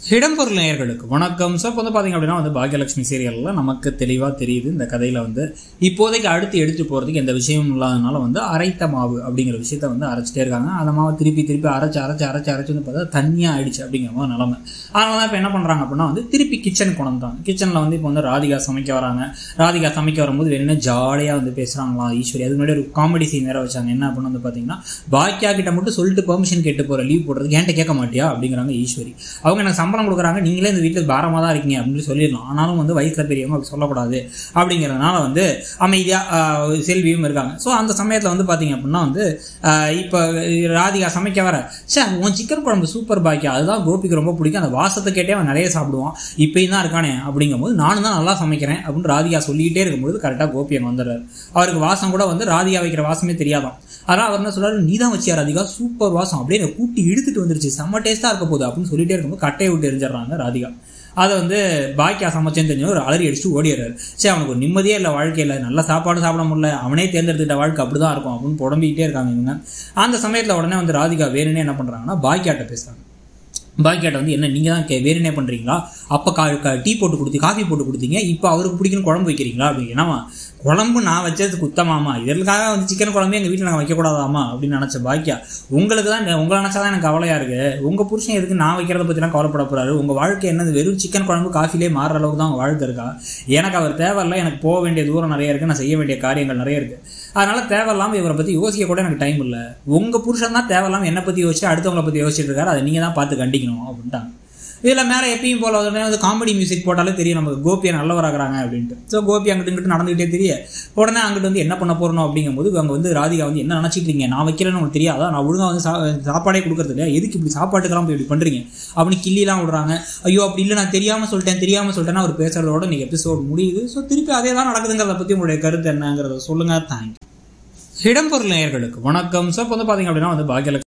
இடம்பொருள் நேயர்களுக்கு வணக்கம் சார் இப்போ வந்து பார்த்தீங்க அப்படின்னா வந்து பாக்யலட்சுமி சீரியலில் நமக்கு தெளிவாக தெரியுது இந்த கதையில் வந்து இப்போதைக்கு அடுத்து எடுத்து போகிறதுக்கு எந்த விஷயமும் இல்லாதனால வந்து அரைத்த மாவு அப்படிங்கிற விஷயத்த வந்து அரைச்சிட்டே இருக்காங்க அந்த மாவை திருப்பி திருப்பி அரைச்சு அரைச்சு அரைச்சு அரைச்சு வந்து பார்த்தா தண்ணியாக ஆயிடுச்சு அப்படிங்கிற மாதிரி நிலமை அதனால தான் இப்போ என்ன பண்ணுறாங்க அப்படின்னா வந்து திருப்பி கிச்சன் கொண்டு வந்துட்டாங்க கிச்சனில் வந்து இப்போ வந்து ராதிகா சமைக்க வராங்க ராதிகா சமைக்க வரும்போது வேணும்னா ஜாலியாக வந்து பேசுகிறாங்களா ஈஸ்வரி அதுக்கு முன்னாடி ஒரு காமெடி சீன் வேற வச்சாங்க என்ன அப்படின்னு வந்து பார்த்தீங்கன்னா பாக்கியா கிட்ட மட்டும் சொல்லிட்டு பெர்மிஷன் கேட்டு போகிற லீவ் போடுறதுக்கு என்கிட்ட கேட்க மாட்டியா அப்படிங்கிறாங்க ஈஸ்வரி அவங்க எனக்கு சம்பளம் கொடுக்குறாங்க நீங்களே இந்த வீட்டில் பாரமாக தான் இருக்கீங்க அப்படின்னு சொல்லிடலாம் ஆனாலும் வந்து வயசில் பெரியவங்க அப்படி சொல்லக்கூடாது அப்படிங்கிறதுனால வந்து அமைதியாக செல்வியும் இருக்காங்க ஸோ அந்த சமயத்தில் வந்து பார்த்தீங்க அப்படின்னா வந்து இப்போ ராதிகா சமைக்க வர சார் உன் சிக்கன் குழம்பு சூப்பர் பாக்கியா அதுதான் கோபிக்கு ரொம்ப பிடிக்கும் அந்த வாசத்தை கேட்டே அவன் நிறைய சாப்பிடுவான் இப்பயும் தான் இருக்கானே அப்படிங்கும்போது நானும் தான் நல்லா சமைக்கிறேன் அப்படின்னு ராதிகா சொல்லிக்கிட்டே இருக்கும்போது கரெக்டாக கோபி அங்கே வந்துடுறாரு அவருக்கு வாசம் கூட வந்து ராதிகா வைக்கிற வாசமே தெரியாதான் அதனால் அவர் என்ன சொல்றாரு நீ தான் வச்சியா ராதிகா சூப்பர் வாசம் அப்படியே என்னை கூட்டி இழுத்துட்டு வந்துருச்சு செம்ம டேஸ்ட்டாக இருக்க போகுது அப்படின்னு சொல்லிட்டே இருக்கும்போது கட்டையை விட்டு எரிஞ்சிடறாங்க ராதிகா அதை வந்து பாக்கியா சமைச்சேன்னு தெரிஞ்ச ஒரு அலறி அடிச்சுட்டு ஓடிடுறாரு சரி அவனுக்கு ஒரு நிம்மதியே இல்லை வாழ்க்கையில் நல்ல சாப்பாடு சாப்பிட முடியல அவனே தேர்ந்தெடுத்துட்ட வாழ்க்கை அப்படி தான் இருக்கும் அப்படின்னு புடம்பிக்கிட்டே இருக்காங்க இவங்க அந்த சமயத்தில் உடனே வந்து ராதிகா வேணும்னே என்ன பண்ணுறாங்கன்னா பாக்கியாட்ட பேசுகிறாங்க பாக்கியாட்ட வந்து என்ன நீங்கள் தான் கே வேறு என்ன பண்ணுறீங்களா அப்போ கா டீ போட்டு கொடுத்தி காஃபி போட்டு கொடுத்தீங்க இப்போ அவருக்கு பிடிக்கணும் குழம்பு வைக்கிறீங்களா அப்படின்னா குழம்பு நான் வச்சது குத்தமாமா இதற்காக வந்து சிக்கன் குழம்பு எங்கள் வீட்டில் நாங்கள் வைக்கக்கூடாதாமா அப்படின்னு நினச்ச பாக்கியா உங்களுக்கு தான் உங்களை நினச்சா தான் எனக்கு கவலையாக இருக்குது உங்கள் புருஷன் எதுக்கு நான் வைக்கிறத பற்றிலாம் கவலைப்பட போகிறாரு உங்கள் வாழ்க்கை என்னது வெறும் சிக்கன் குழம்பு காஃபிலே மாறுற அளவுக்கு தான் உங்கள் வாழ்க்கை இருக்கா எனக்கு அவர் தேவையில்ல எனக்கு போக வேண்டிய தூரம் நிறைய இருக்குது நான் செய்ய வேண்டிய காரியங்கள் நிறைய இருக்குது அதனால் தேவையில்லாமல் இவரை பற்றி யோசிக்க கூட எனக்கு டைம் இல்லை உங்கள் புருஷன் தான் தேவையில்லாமல் என்னை பற்றி யோசிச்சு அடுத்தவங்களை பற்றி யோசிச்சுட்டு இருக்காரு அதை நீங்கள் தான் பார்த்து கண்டிக்கணும் அப்படின்ட்டாங்க இதில் மேலே எப்பயும் போல உடனே வந்து காமெடி மியூசிக் போட்டாலே தெரியும் நமக்கு கோபியை நல்லவராகிறாங்க அப்படின்ட்டு ஸோ கோபி அங்கிட்டு இங்கிட்டு நடந்துகிட்டே தெரிய உடனே அங்கிட்டு வந்து என்ன பண்ண போறணும் அப்படிங்கும்போது அங்கே வந்து ராதிகா வந்து என்ன நினச்சிட்டு இருக்கீங்க நான் வைக்கிறேன்னு உங்களுக்கு தெரியாதா நான் ஒழுங்காக வந்து சா சாப்பாடே கொடுக்கறது இல்லையா எதுக்கு இப்படி சாப்பாட்டுக்கெல்லாம் போய் இப்படி பண்ணுறீங்க அப்படின்னு கிள்ளிலாம் விடுறாங்க ஐயோ அப்படி இல்லை நான் தெரியாமல் சொல்லிட்டேன் தெரியாமல் சொல்லிட்டேன்னா அவர் பேசுறதோட நீங்கள் எபிசோட் முடியுது ஸோ திருப்பி அதே தான் நடக்குதுங்கிறத பற்றி உங்களுடைய கருத்து என்னங்கிறத சொல்லுங்க தேங்க்யூ இடம்பொருள் நேயர்களுக்கு வணக்கம் ஸோ இப்போ வந்து பார்த்தீங்க அப்படின்னா வந்து பாக்கியலட்சுமி